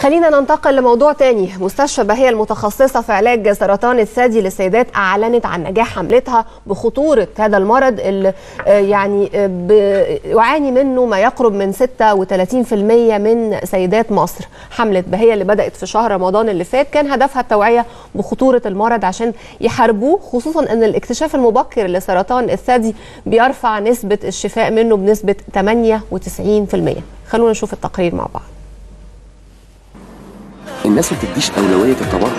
خلينا ننتقل لموضوع تاني مستشفى بهية المتخصصة في علاج سرطان الثدي للسيدات أعلنت عن نجاح حملتها بخطورة هذا المرض اللي آه، يعني آه، ب- يعاني منه ما يقرب من 36% من سيدات مصر حملة بهية اللي بدأت في شهر رمضان اللي فات كان هدفها التوعية بخطورة المرض عشان يحاربوه خصوصا أن الاكتشاف المبكر لسرطان الثدي بيرفع نسبة الشفاء منه بنسبة 98% خلونا نشوف التقرير مع بعض الناس ما بتديش أولوية التبرع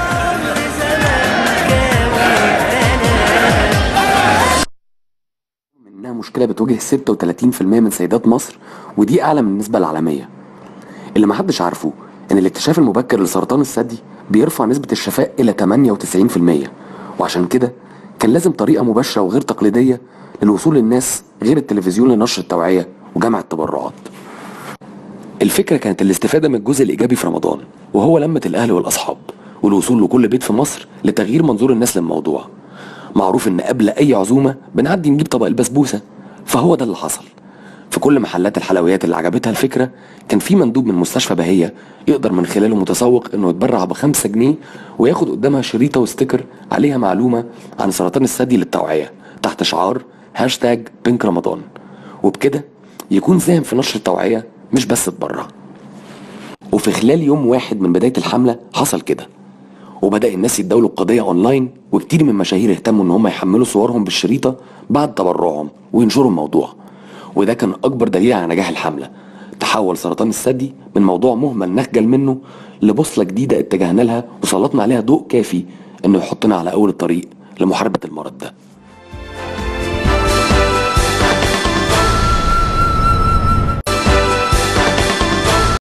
إنها مشكلة بتواجه 36% من سيدات مصر ودي أعلى من النسبة العالمية اللي محدش عارفه إن الاكتشاف المبكر لسرطان الثدي بيرفع نسبة الشفاء إلى 98% وعشان كده كان لازم طريقة مباشرة وغير تقليدية للوصول للناس غير التلفزيون لنشر التوعية وجمع التبرعات الفكرة كانت الاستفادة من الجزء الإيجابي في رمضان وهو لمة الأهل والأصحاب والوصول لكل بيت في مصر لتغيير منظور الناس للموضوع معروف إن قبل أي عزومة بنعدي نجيب طبق البسبوسة فهو ده اللي حصل في كل محلات الحلويات اللي عجبتها الفكرة كان في مندوب من مستشفى بهية يقدر من خلاله متسوق إنه يتبرع بخمسة جنيه وياخد قدامها شريطة وستيكر عليها معلومة عن سرطان الثدي للتوعية تحت شعار هاشتاج بينك رمضان وبكده يكون ساهم في نشر التوعية مش بس اتبرع وفي خلال يوم واحد من بداية الحملة حصل كده وبدأ الناس يتداولوا القضية أونلاين وكتير من المشاهير اهتموا إن هم يحملوا صورهم بالشريطة بعد تبرعهم وينشروا الموضوع وده كان أكبر دليل على نجاح الحملة تحول سرطان الثدي من موضوع مهمل نخجل منه لبوصلة جديدة اتجهنا لها وسلطنا عليها ضوء كافي إنه يحطنا على أول الطريق لمحاربة المرض ده